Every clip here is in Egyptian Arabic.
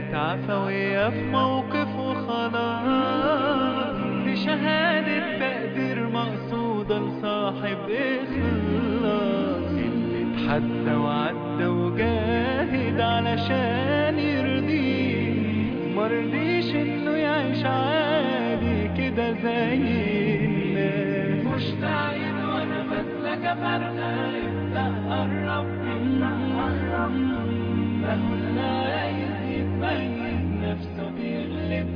كانت عفوية في موقف وخلاص دي شهادة تقدير مقصودة لصاحب إخلاص اللي اتحدى وعدى وجاهد علشان يرضيه مرضيش إنه يعيش عادي كده زي الناس مشتاقين وأنا بسلك فرقة ابدأ قرب ابدأ قرب مهما عايز يتميز نفسه بيغلب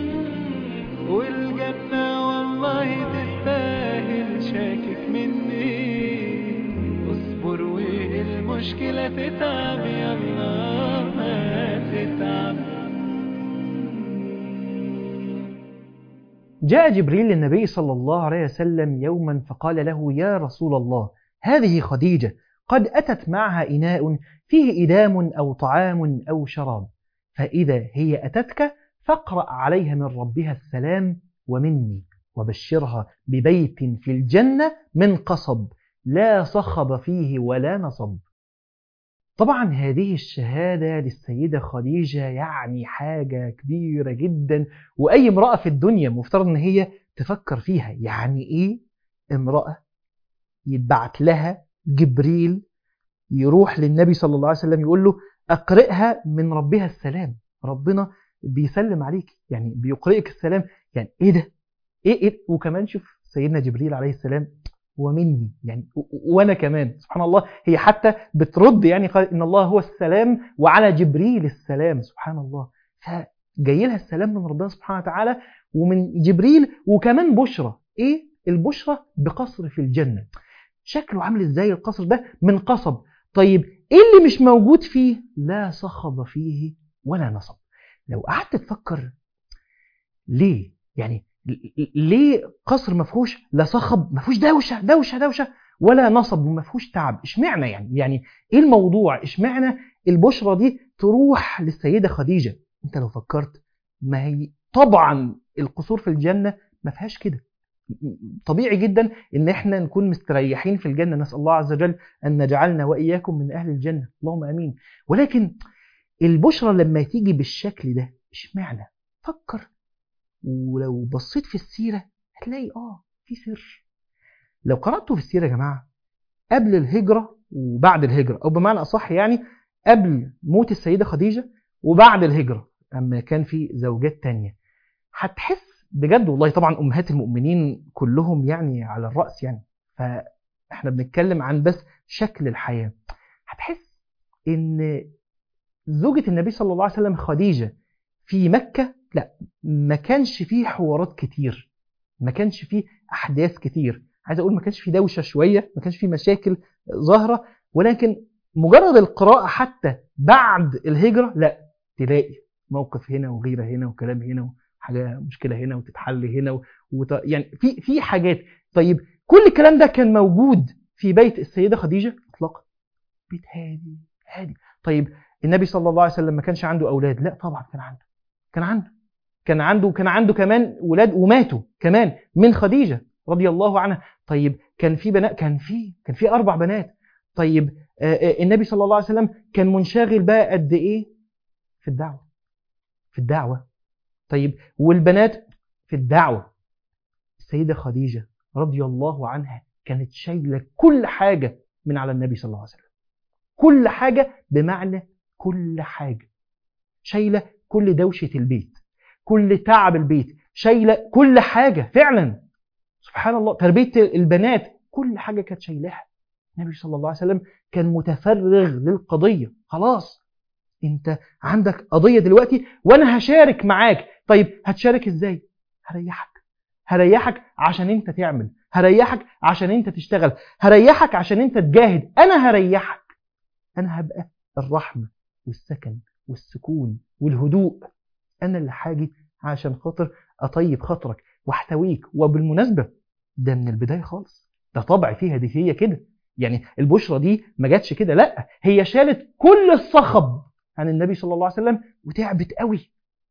والجنة والله تستاهل شاكك مني اصبر والمشكلة تتعب يلا ما تتعب جاء جبريل للنبي صلى الله عليه وسلم يوما فقال له يا رسول الله هذه خديجة قد أتت معها إناء فيه إدام أو طعام أو شراب فإذا هي أتتك فاقرأ عليها من ربها السلام ومني وبشرها ببيت في الجنة من قصب لا صخب فيه ولا نصب طبعا هذه الشهادة للسيدة خديجة يعني حاجة كبيرة جدا وأي امرأة في الدنيا مفترض أن هي تفكر فيها يعني إيه امرأة يتبعت لها جبريل يروح للنبي صلى الله عليه وسلم يقول له أقرئها من ربها السلام ربنا بيسلم عليك يعني بيقرئك السلام يعني إيه ده إيه, إيه وكمان شوف سيدنا جبريل عليه السلام ومني يعني وانا كمان سبحان الله هي حتى بترد يعني قال ان الله هو السلام وعلى جبريل السلام سبحان الله فجاي لها السلام من ربنا سبحانه وتعالى ومن جبريل وكمان بشرى ايه البشرى بقصر في الجنه شكله عامل ازاي القصر ده من قصب طيب ايه اللي مش موجود فيه لا صخب فيه ولا نصب لو قعدت تفكر ليه يعني ليه قصر ما فيهوش لا صخب ما فيهوش دوشه دوشه دوشه ولا نصب وما فيهوش تعب اشمعنى يعني يعني ايه الموضوع اشمعنى البشرى دي تروح للسيده خديجه انت لو فكرت ما هي طبعا القصور في الجنه ما فيهاش كده طبيعي جدا ان احنا نكون مستريحين في الجنه نسال الله عز وجل ان نجعلنا واياكم من اهل الجنه اللهم امين ولكن البشرى لما تيجي بالشكل ده اشمعنى فكر ولو بصيت في السيرة هتلاقي اه في سر لو قرأتوا في السيرة يا جماعة قبل الهجرة وبعد الهجرة أو بمعنى أصح يعني قبل موت السيدة خديجة وبعد الهجرة أما كان في زوجات تانية هتحس بجد والله طبعا أمهات المؤمنين كلهم يعني على الرأس يعني فإحنا بنتكلم عن بس شكل الحياة هتحس إن زوجة النبي صلى الله عليه وسلم خديجة في مكة لا ما كانش فيه حوارات كتير ما كانش فيه احداث كتير عايز اقول ما كانش فيه دوشه شويه ما كانش فيه مشاكل ظاهره ولكن مجرد القراءه حتى بعد الهجره لا تلاقي موقف هنا وغيره هنا وكلام هنا وحاجه مشكله هنا وتتحل هنا و... وت... يعني في في حاجات طيب كل الكلام ده كان موجود في بيت السيده خديجه اطلاقا بيت هادي هادي طيب النبي صلى الله عليه وسلم ما كانش عنده اولاد لا طبعا كان عنده كان عنده كان عنده كان عنده كمان ولاد وماتوا كمان من خديجه رضي الله عنها طيب كان في بنات كان في كان في اربع بنات طيب النبي صلى الله عليه وسلم كان منشغل بقى قد ايه في الدعوه في الدعوه طيب والبنات في الدعوه السيده خديجه رضي الله عنها كانت شايله كل حاجه من على النبي صلى الله عليه وسلم كل حاجه بمعنى كل حاجه شايله كل دوشه البيت كل تعب البيت شايله كل حاجه فعلا سبحان الله تربيه البنات كل حاجه كانت شايلاها النبي صلى الله عليه وسلم كان متفرغ للقضيه خلاص انت عندك قضيه دلوقتي وانا هشارك معاك طيب هتشارك ازاي هريحك هريحك عشان انت تعمل هريحك عشان انت تشتغل هريحك عشان انت تجاهد انا هريحك انا هبقى الرحمه والسكن والسكون والهدوء انا اللي حاجي عشان خاطر اطيب خاطرك واحتويك وبالمناسبه ده من البدايه خالص ده طبع فيها دي هي كده يعني البشرى دي ما جاتش كده لا هي شالت كل الصخب عن النبي صلى الله عليه وسلم وتعبت قوي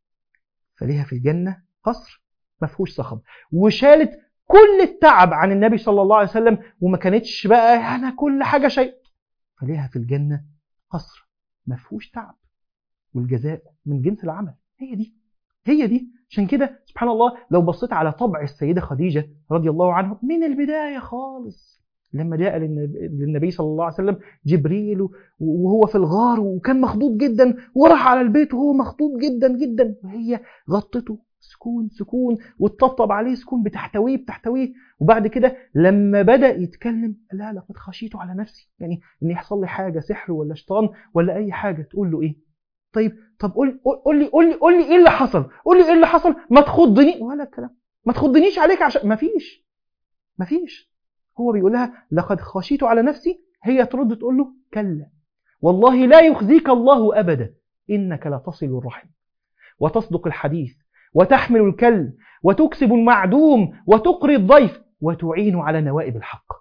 فليها في الجنه قصر ما فيهوش صخب وشالت كل التعب عن النبي صلى الله عليه وسلم وما كانتش بقى انا كل حاجه شيء فليها في الجنه قصر ما فيهوش تعب والجزاء من جنس العمل هي دي هي دي عشان كده سبحان الله لو بصيت على طبع السيدة خديجة رضي الله عنها من البداية خالص لما جاء للنبي صلى الله عليه وسلم جبريل وهو في الغار وكان مخضوض جدا وراح على البيت وهو مخضوض جدا جدا وهي غطته سكون سكون وتطبطب عليه سكون بتحتويه بتحتويه وبعد كده لما بدأ يتكلم لا لقد خشيت على نفسي يعني ان يحصل لي حاجة سحر ولا شيطان ولا اي حاجة تقول له ايه طيب طب قول قول لي قول لي قول لي ايه اللي حصل قول لي ايه اللي حصل ما تخضني ولا الكلام ما تخضنيش عليك عشان ما فيش ما فيش هو بيقول لها لقد خشيت على نفسي هي ترد تقول له كلا والله لا يخزيك الله ابدا انك لتصل الرحم وتصدق الحديث وتحمل الكل وتكسب المعدوم وتقري الضيف وتعين على نوائب الحق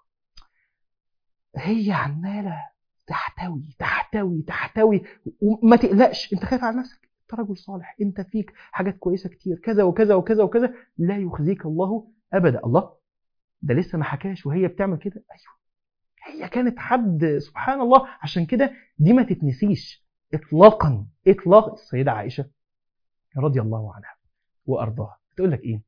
هي عماله تحتوي تحتوي تحتوي وما تقلقش انت خايف على نفسك انت رجل صالح انت فيك حاجات كويسه كتير كذا وكذا وكذا وكذا لا يخزيك الله ابدا الله ده لسه ما حكاش وهي بتعمل كده ايوه هي كانت حد سبحان الله عشان كده دي ما تتنسيش اطلاقا اطلاقا السيده عائشه رضي الله عنها وارضاها تقول لك ايه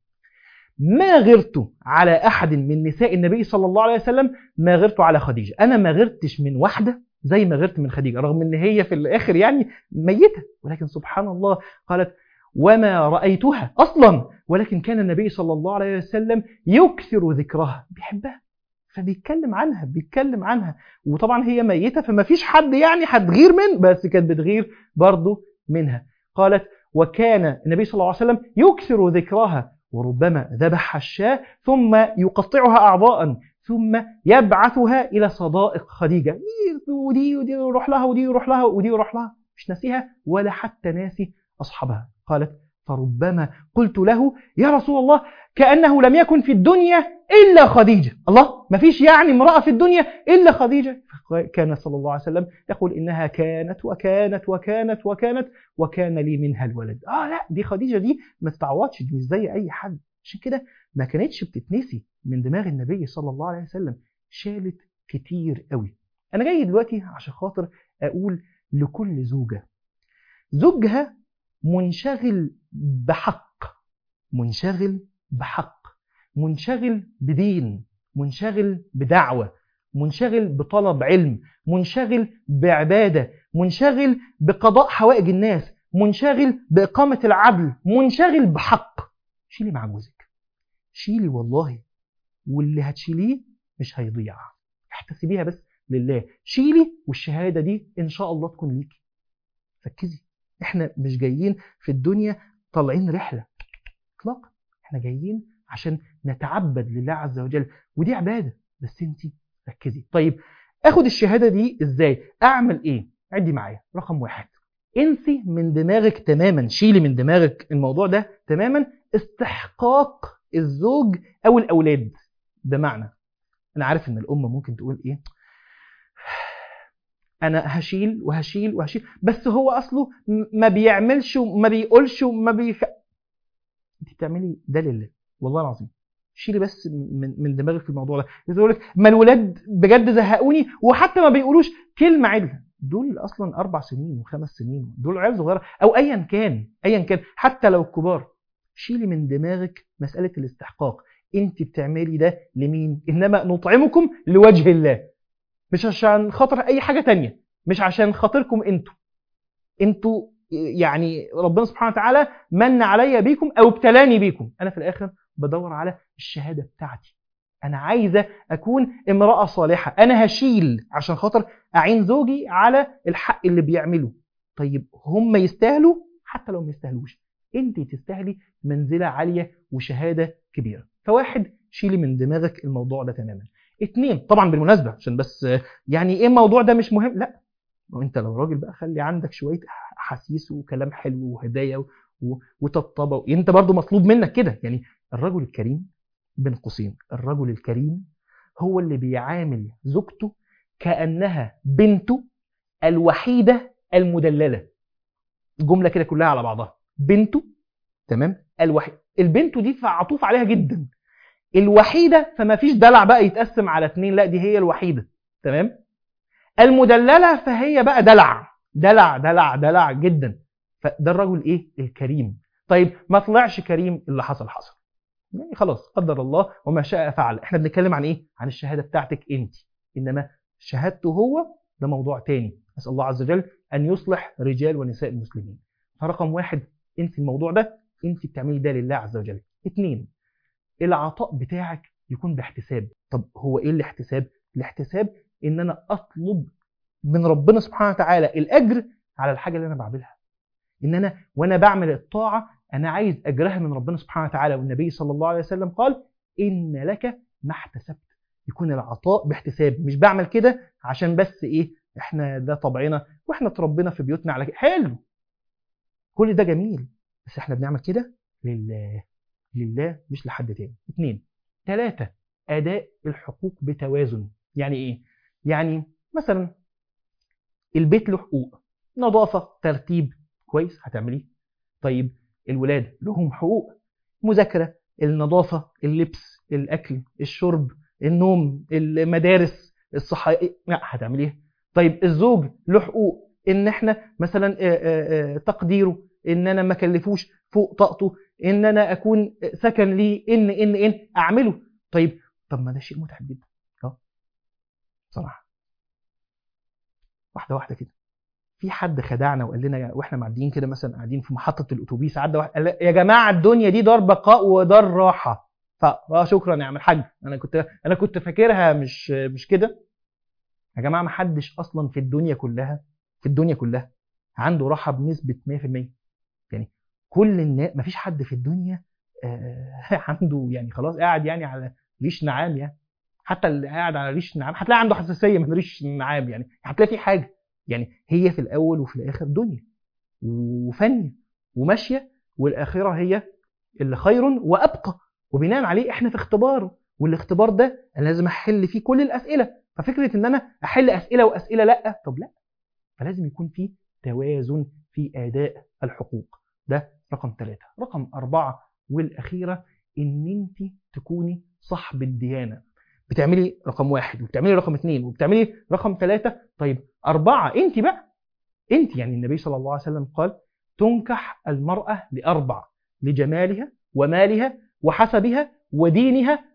ما غرت على احد من نساء النبي صلى الله عليه وسلم ما غرت على خديجه انا ما غرتش من واحده زي ما غرت من خديجه رغم ان هي في الاخر يعني ميته ولكن سبحان الله قالت وما رايتها اصلا ولكن كان النبي صلى الله عليه وسلم يكثر ذكرها بيحبها فبيتكلم عنها بيتكلم عنها وطبعا هي ميته فما فيش حد يعني هتغير من بس كانت بتغير برضه منها قالت وكان النبي صلى الله عليه وسلم يكثر ذكرها وربما ذبح الشاة ثم يقطعها أعضاء ثم يبعثها إلى صدائق خديجة دي ودي ودي يروح لها ودي يروح لها ودي يروح لها مش ناسيها ولا حتى ناسي أصحابها قالت فربما قلت له يا رسول الله كأنه لم يكن في الدنيا إلا خديجة الله ما فيش يعني امرأة في الدنيا إلا خديجة كان صلى الله عليه وسلم يقول إنها كانت وكانت وكانت وكانت وكان لي منها الولد آه لا دي خديجة دي ما تتعوضش دي مش زي أي حد عشان كده ما كانتش بتتنسي من دماغ النبي صلى الله عليه وسلم شالت كتير قوي أنا جاي دلوقتي عشان خاطر أقول لكل زوجة زوجها منشغل بحق منشغل بحق منشغل بدين منشغل بدعوة منشغل بطلب علم منشغل بعبادة منشغل بقضاء حوائج الناس منشغل بإقامة العدل منشغل بحق شيلي مع جوزك شيلي والله واللي هتشيليه مش هيضيع احتسبيها بس لله شيلي والشهادة دي إن شاء الله تكون ليكي ركزي احنا مش جايين في الدنيا طالعين رحلة اطلاقا احنا جايين عشان نتعبد لله عز وجل ودي عبادة بس انت ركزي طيب اخد الشهادة دي ازاي اعمل ايه عدي معايا رقم واحد انسي من دماغك تماما شيلي من دماغك الموضوع ده تماما استحقاق الزوج او الاولاد بمعنى انا عارف ان الام ممكن تقول ايه انا هشيل وهشيل وهشيل بس هو اصله ما بيعملش وما بيقولش وما بيخ... انت بتعملي ده لله والله العظيم شيلي بس من من دماغك في الموضوع ده يقول لك ما الولاد بجد زهقوني وحتى ما بيقولوش كلمه عدله دول اصلا اربع سنين وخمس سنين دول عيال صغيره او ايا كان ايا كان حتى لو كبار شيلي من دماغك مساله الاستحقاق انت بتعملي ده لمين انما نطعمكم لوجه الله مش عشان خاطر اي حاجه تانية مش عشان خاطركم انتوا انتوا يعني ربنا سبحانه وتعالى من علي بيكم او ابتلاني بيكم انا في الاخر بدور على الشهاده بتاعتي انا عايزه اكون امراه صالحه انا هشيل عشان خاطر اعين زوجي على الحق اللي بيعمله طيب هم يستاهلوا حتى لو ما يستاهلوش انت تستاهلي منزله عاليه وشهاده كبيره فواحد شيلي من دماغك الموضوع ده تماما اتنين طبعا بالمناسبه عشان بس يعني ايه الموضوع ده مش مهم لا وانت لو راجل بقى خلي عندك شويه حسيس وكلام حلو وهدايا وطبطبه انت برضو مطلوب منك كده يعني الرجل الكريم بين قوسين الرجل الكريم هو اللي بيعامل زوجته كانها بنته الوحيده المدلله الجمله كده كلها على بعضها بنته تمام الوحيد البنت دي فعطوف عليها جدا الوحيده فما فيش دلع بقى يتقسم على اتنين لا دي هي الوحيده تمام المدلله فهي بقى دلع دلع دلع دلع جدا فده الرجل ايه الكريم طيب ما طلعش كريم اللي حصل حصل يعني خلاص قدر الله وما شاء فعل احنا بنتكلم عن ايه عن الشهاده بتاعتك انت انما شهادته هو ده موضوع تاني نسال الله عز وجل ان يصلح رجال ونساء المسلمين فرقم واحد انت الموضوع ده انت بتعملي ده لله عز وجل اثنين العطاء بتاعك يكون باحتساب طب هو ايه الاحتساب الاحتساب ان انا اطلب من ربنا سبحانه وتعالى الاجر على الحاجه اللي انا بعملها ان انا وانا بعمل الطاعه انا عايز اجرها من ربنا سبحانه وتعالى والنبي صلى الله عليه وسلم قال ان لك ما احتسبت يكون العطاء باحتساب مش بعمل كده عشان بس ايه احنا ده طبعنا واحنا اتربينا في بيوتنا على كده حلو كل ده جميل بس احنا بنعمل كده لله لله مش لحد تاني اثنين ثلاثة أداء الحقوق بتوازن يعني إيه؟ يعني مثلا البيت له حقوق نظافة ترتيب كويس هتعمليه طيب الولاد لهم حقوق مذاكرة النظافة اللبس الأكل الشرب النوم المدارس الصحية لا هتعمليها طيب الزوج له حقوق ان احنا مثلا آه، آه، تقديره ان انا ما كلفوش فوق طاقته ان انا اكون سكن لي ان ان ان اعمله طيب طب ما ده شيء متعب جدا اه بصراحه واحده واحده كده في حد خدعنا وقال لنا واحنا معديين كده مثلا قاعدين في محطه الاتوبيس عدى واحد قال لا، يا جماعه الدنيا دي دار بقاء ودار راحه فاه شكرا يا عم الحاج انا كنت انا كنت فاكرها مش مش كده يا جماعه ما حدش اصلا في الدنيا كلها في الدنيا كلها عنده راحه بنسبه 100% يعني كل الناس ما فيش حد في الدنيا آه، عنده يعني خلاص قاعد يعني على ريش نعام يعني حتى اللي قاعد على ريش نعام هتلاقي عنده حساسيه من ريش نعام يعني هتلاقي في حاجه يعني هي في الاول وفي الاخر دنيا وفانيه وماشيه والاخره هي اللي خير وابقى وبناء عليه احنا في اختبار والاختبار ده انا لازم احل فيه كل الاسئله ففكره ان انا احل اسئله واسئله لا طب لا فلازم يكون في توازن في اداء الحقوق ده رقم ثلاثة رقم أربعة والأخيرة إن أنت تكوني صاحب الديانة بتعملي رقم واحد وبتعملي رقم اثنين وبتعملي رقم ثلاثة طيب أربعة أنت بقى أنت يعني النبي صلى الله عليه وسلم قال تنكح المرأة لأربع لجمالها ومالها وحسبها ودينها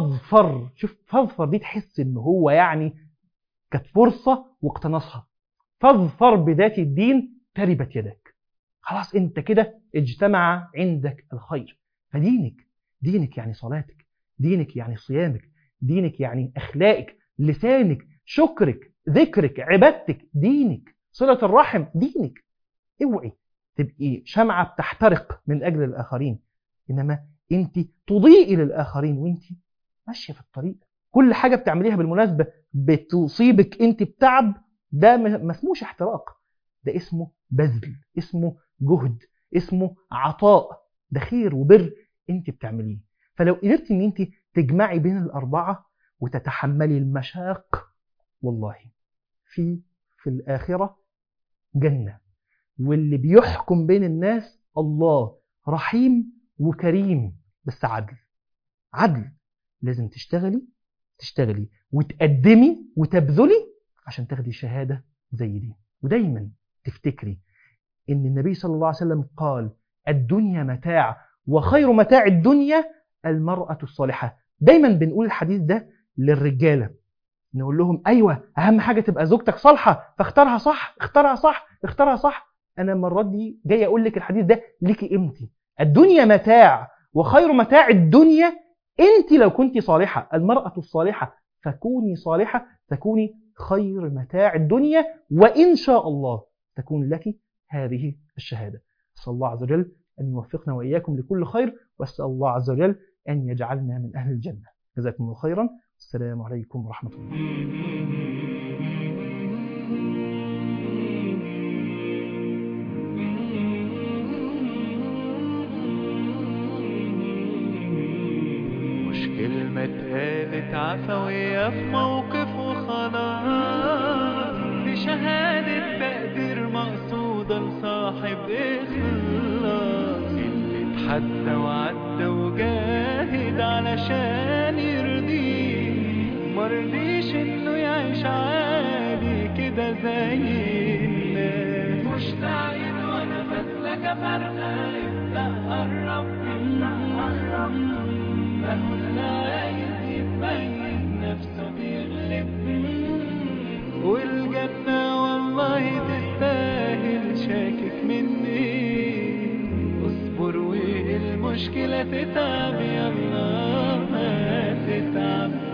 فاظفر شوف فاظفر دي تحس ان هو يعني كانت فرصة واقتنصها فاظفر بذات الدين تربت يدك خلاص انت كده اجتمع عندك الخير فدينك دينك يعني صلاتك دينك يعني صيامك دينك يعني اخلاقك لسانك شكرك ذكرك عبادتك دينك صلة الرحم دينك اوعي تبقي شمعة بتحترق من اجل الاخرين انما انت تضيئي للاخرين وانت ماشيه في الطريق كل حاجه بتعمليها بالمناسبه بتصيبك انت بتعب ده ما اسموش احتراق ده اسمه بذل اسمه جهد اسمه عطاء ده خير وبر انت بتعمليه فلو قدرتي ان انت تجمعي بين الاربعه وتتحملي المشاق والله في في الاخره جنه واللي بيحكم بين الناس الله رحيم وكريم بس عدل عدل لازم تشتغلي تشتغلي وتقدمي وتبذلي عشان تاخدي شهاده زي دي ودايما تفتكري ان النبي صلى الله عليه وسلم قال الدنيا متاع وخير متاع الدنيا المرأة الصالحة دايما بنقول الحديث ده للرجالة نقول لهم ايوه اهم حاجة تبقى زوجتك صالحة فاختارها صح اختارها صح اختارها صح انا المرات دي جاي اقول لك الحديث ده ليكي قيمتي الدنيا متاع وخير متاع الدنيا انت لو كنت صالحة المرأة الصالحة فكوني صالحة تكوني خير متاع الدنيا وإن شاء الله تكون لك هذه الشهادة أسأل الله عز وجل أن يوفقنا وإياكم لكل خير وأسأل الله عز وجل أن يجعلنا من أهل الجنة جزاكم الله خيرا السلام عليكم ورحمة الله مش كلمة اتقالت عفوية في موقف وخلاص دي شهادة تقدير مقصودة لصاحب إخلاص اللي اتحدى وعدى وجاهد علشان يرضيه مرضيش إنه يعيش عادي كده زي الناس مش تعيد وأنا بتلقى حاجة فرقة يبدأ قرب ما هو اللي عايز يبين نفسه بيغلب والجنة والله تستاهل شاكك مني اصبر والمشكلة تتعب يلا ما تتعب